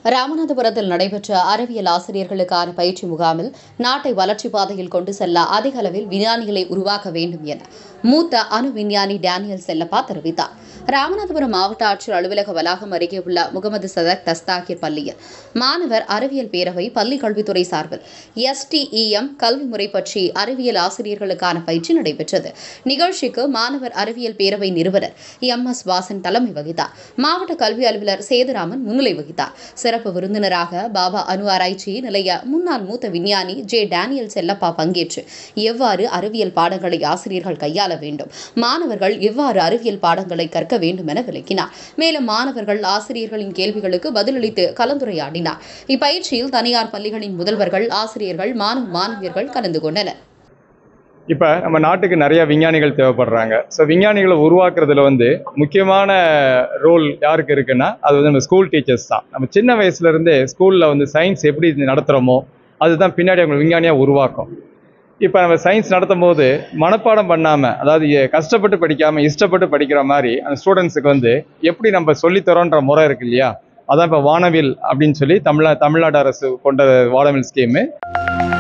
ராமநாதபுரத்தில் நடைபெற்ற அறிவியல் ஆசிரியர்களுக்கான பயிற்சி முகாமில் நாட்டை வளர்ச்சிப் பாதையில் கொண்டு செல்ல அதிக அளவில் விஞ்ஞானிகளை உருவாக்க வேண்டும் என மூத்த அணு விஞ்ஞானி டேனியல் செல்லப்பா தெரிவித்தார் ராமநாதபுரம் மாவட்ட ஆட்சியர் அலுவலக வளாகம் அருகே உள்ள முகமது சதக் தஸ்தாகிர் பள்ளியில் மாணவர் அறிவியல் பேரவை பள்ளிக் கல்வித்துறை சார்பில் எஸ்டிஇஎம் கல்வி முறை பற்றி அறிவியல் ஆசிரியர்களுக்கான பயிற்சி நடைபெற்றது நிகழ்ச்சிக்கு மாணவர் அறிவியல் பேரவை நிறுவனர் எம் எஸ் வாசன் தலைமை வகித்தார் மாவட்ட கல்வி அலுவலர் சேதுராமன் முன்னிலை வகித்தார் சிறப்பு விருந்தினராக பாபா அணு ஆராய்ச்சி நிலைய முன்னாள் மூத்த விஞ்ஞானி ஜே டேனியல் செல்லப்பா பங்கேற்று எவ்வாறு அறிவியல் பாடங்களை ஆசிரியர்கள் கையாள வேண்டும் மாணவர்கள் எவ்வாறு அறிவியல் பாடங்களை கற்க வேண்டும் என விளக்கினார் மேலும் மாணவர்கள் ஆசிரியர்களின் கேள்விகளுக்கு பதிலளித்து கலந்துரையாடினார் இப்பயிற்சியில் தனியார் பள்ளிகளின் முதல்வர்கள் ஆசிரியர்கள் மாணவ மாணவியர்கள் கலந்து கொண்டனர் இப்போ நம்ம நாட்டுக்கு நிறைய விஞ்ஞானிகள் தேவைப்படுறாங்க ஸோ விஞ்ஞானிகளை உருவாக்குறதுல வந்து முக்கியமான ரோல் யாருக்கு இருக்குன்னா அது வந்து நம்ம ஸ்கூல் டீச்சர்ஸ் தான் நம்ம சின்ன வயசுல இருந்தே ஸ்கூலில் வந்து சயின்ஸ் எப்படி நடத்துகிறோமோ அதுதான் பின்னாடி அவங்க விஞ்ஞானியாக உருவாக்கும் இப்போ நம்ம சயின்ஸ் நடத்தும் போது மனப்பாடம் பண்ணாமல் அதாவது எ- கஷ்டப்பட்டு படிக்காமல் இஷ்டப்பட்டு படிக்கிற மாதிரி அந்த ஸ்டூடெண்ட்ஸுக்கு வந்து எப்படி நம்ம சொல்லித்தரோன்ற முறை இருக்கு இல்லையா அதான் இப்போ வானவில் அப்படின்னு சொல்லி தமிழ தமிழ்நாடு அரசு கொண்ட வானவில் ஸ்கீமு